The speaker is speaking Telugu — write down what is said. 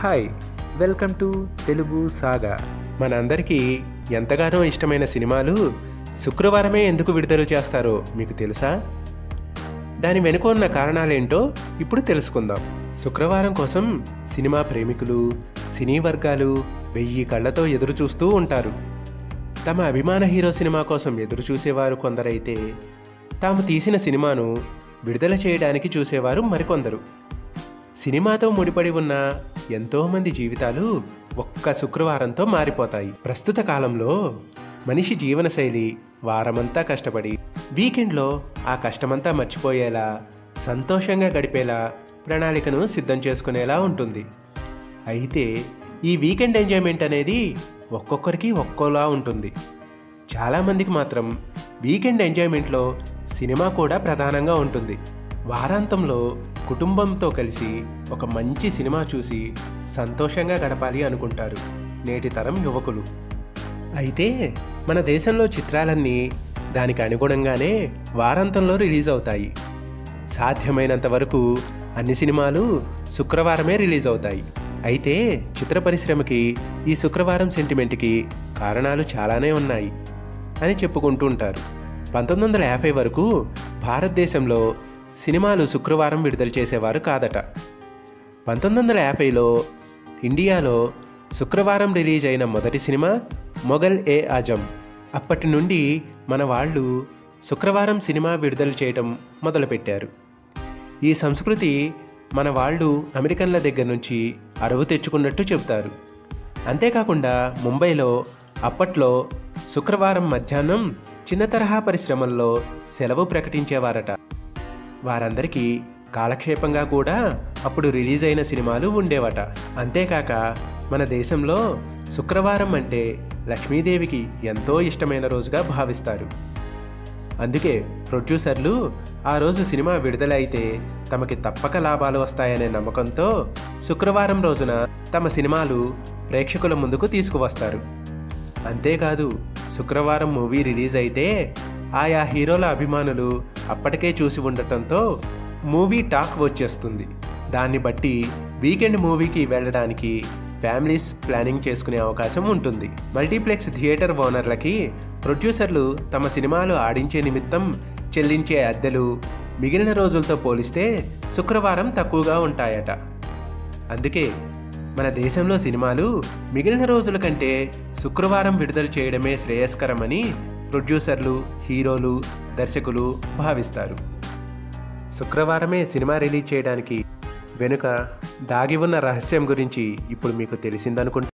hi welcome to Telugu saga మనందరికీ ఎంతగానో ఇష్టమైన సినిమాలు శుక్రవారమే ఎందుకు విడుదల చేస్తారో మీకు తెలుసా దాని వెనుక ఉన్న కారణాలేంటో ఇప్పుడు తెలుసుకుందాం శుక్రవారం కోసం సినిమా ప్రేమికులు సినీ వర్గాలు వెయ్యి కళ్ళతో ఎదురు చూస్తూ ఉంటారు తమ అభిమాన హీరో సినిమా కోసం ఎదురు చూసేవారు కొందరైతే తాము తీసిన సినిమాను విడుదల చేయడానికి చూసేవారు మరికొందరు సినిమాతో ముడిపడి ఉన్న ఎంతోమంది జీవితాలు ఒక్క శుక్రవారంతో మారిపోతాయి ప్రస్తుత కాలంలో మనిషి జీవనశైలి వారమంతా కష్టపడి వీకెండ్లో ఆ కష్టమంతా మర్చిపోయేలా సంతోషంగా గడిపేలా ప్రణాళికను సిద్ధం చేసుకునేలా ఉంటుంది అయితే ఈ వీకెండ్ ఎంజాయ్మెంట్ అనేది ఒక్కొక్కరికి ఒక్కోలా ఉంటుంది చాలామందికి మాత్రం వీకెండ్ ఎంజాయ్మెంట్లో సినిమా కూడా ప్రధానంగా ఉంటుంది వారాంతంలో కుటుంబంతో కలిసి ఒక మంచి సినిమా చూసి సంతోషంగా గడపాలి అనుకుంటారు నేటి తరం యువకులు అయితే మన దేశంలో చిత్రాలన్నీ దానికి అనుగుణంగానే వారాంతంలో రిలీజ్ అవుతాయి సాధ్యమైనంత వరకు అన్ని సినిమాలు శుక్రవారమే రిలీజ్ అవుతాయి అయితే చిత్ర పరిశ్రమకి ఈ శుక్రవారం సెంటిమెంట్కి కారణాలు చాలానే ఉన్నాయి అని చెప్పుకుంటూ ఉంటారు పంతొమ్మిది వందల యాభై వరకు భారతదేశంలో సినిమాలు శుక్రవారం విడుదల చేసేవారు కాదట పంతొమ్మిది వందల యాభైలో ఇండియాలో శుక్రవారం రిలీజ్ అయిన మొదటి సినిమా మొఘల్ ఏ ఆజం అప్పటి నుండి మన వాళ్ళు శుక్రవారం సినిమా విడుదల చేయటం మొదలుపెట్టారు ఈ సంస్కృతి మన వాళ్ళు అమెరికన్ల దగ్గర నుంచి అరువు తెచ్చుకున్నట్టు చెబుతారు అంతేకాకుండా ముంబైలో అప్పట్లో శుక్రవారం మధ్యాహ్నం చిన్న తరహా పరిశ్రమల్లో సెలవు ప్రకటించేవారట వారందరికీ కాలక్షేపంగా కూడా అప్పుడు రిలీజ్ అయిన సినిమాలు ఉండేవట అంతేకాక మన దేశంలో శుక్రవారం అంటే లక్ష్మీదేవికి ఎంతో ఇష్టమైన రోజుగా భావిస్తారు అందుకే ప్రొడ్యూసర్లు ఆ రోజు సినిమా విడుదల అయితే తమకి తప్పక లాభాలు వస్తాయనే నమ్మకంతో శుక్రవారం రోజున తమ సినిమాలు ప్రేక్షకుల ముందుకు తీసుకువస్తారు అంతేకాదు శుక్రవారం మూవీ రిలీజ్ అయితే ఆయా హీరోల అభిమానులు అప్పటికే చూసి ఉండటంతో మూవీ టాక్ వచ్చేస్తుంది దాన్ని బట్టి వీకెండ్ మూవీకి వెళ్ళడానికి ఫ్యామిలీస్ ప్లానింగ్ చేసుకునే అవకాశం ఉంటుంది మల్టీప్లెక్స్ థియేటర్ ఓనర్లకి ప్రొడ్యూసర్లు తమ సినిమాలు ఆడించే నిమిత్తం చెల్లించే అద్దెలు మిగిలిన రోజులతో పోలిస్తే శుక్రవారం తక్కువగా ఉంటాయట అందుకే మన దేశంలో సినిమాలు మిగిలిన రోజుల కంటే శుక్రవారం విడుదల చేయడమే శ్రేయస్కరమని ప్రొడ్యూసర్లు హీరోలు దర్శకులు భావిస్తారు శుక్రవారమే సినిమా రిలీజ్ చేయడానికి వెనుక దాగి ఉన్న రహస్యం గురించి ఇప్పుడు మీకు తెలిసిందనుకుంటా